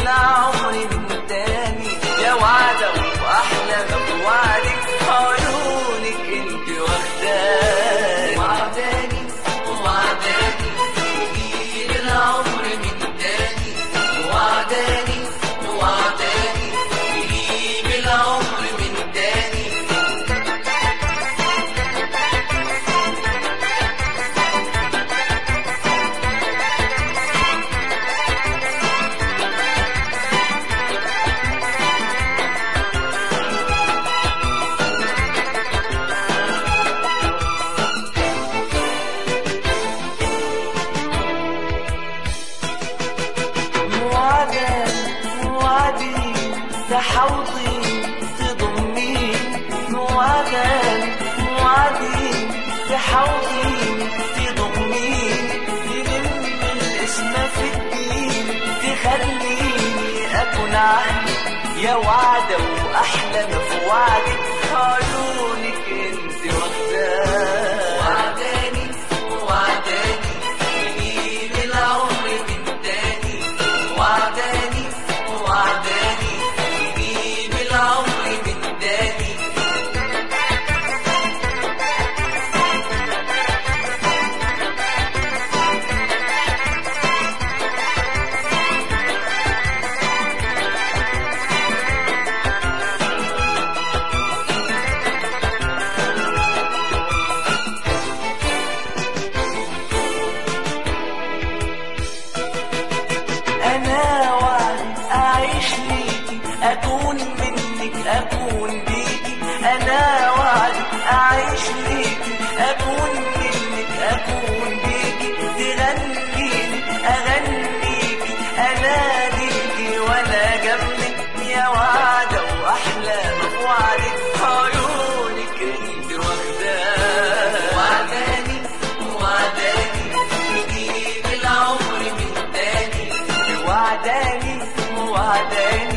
العمر من تاني يا وعدة وأحلى ما بوعدك عيونك انت واخداني وعداني وعداني يجيب العمر من تاني وعداني وعداني يجيب العمر من تاني وعدا وعدي تحوطي تضمي وعدا وعدي تحوطي تضمي تلم الاسم في الدين تخليني اكون عهدي يا وعدة واحلى ما في وعدك عيونك انت واخداني وعداني وعداني يجيب العمر من تاني وعداني وعداني يجيب العمر من تاني انا وعد اعيش ليكي اكون منك اكون بيكي انا وعد اعيش ليكي اكون منك اكون بيكي تغنيني اغنيكي اناديكي وانا جنبك يا وعدة واحلى ما في وعدك عيونك انت واخداني وعداني وعداني يجيب العمر من تاني وعداني وعداني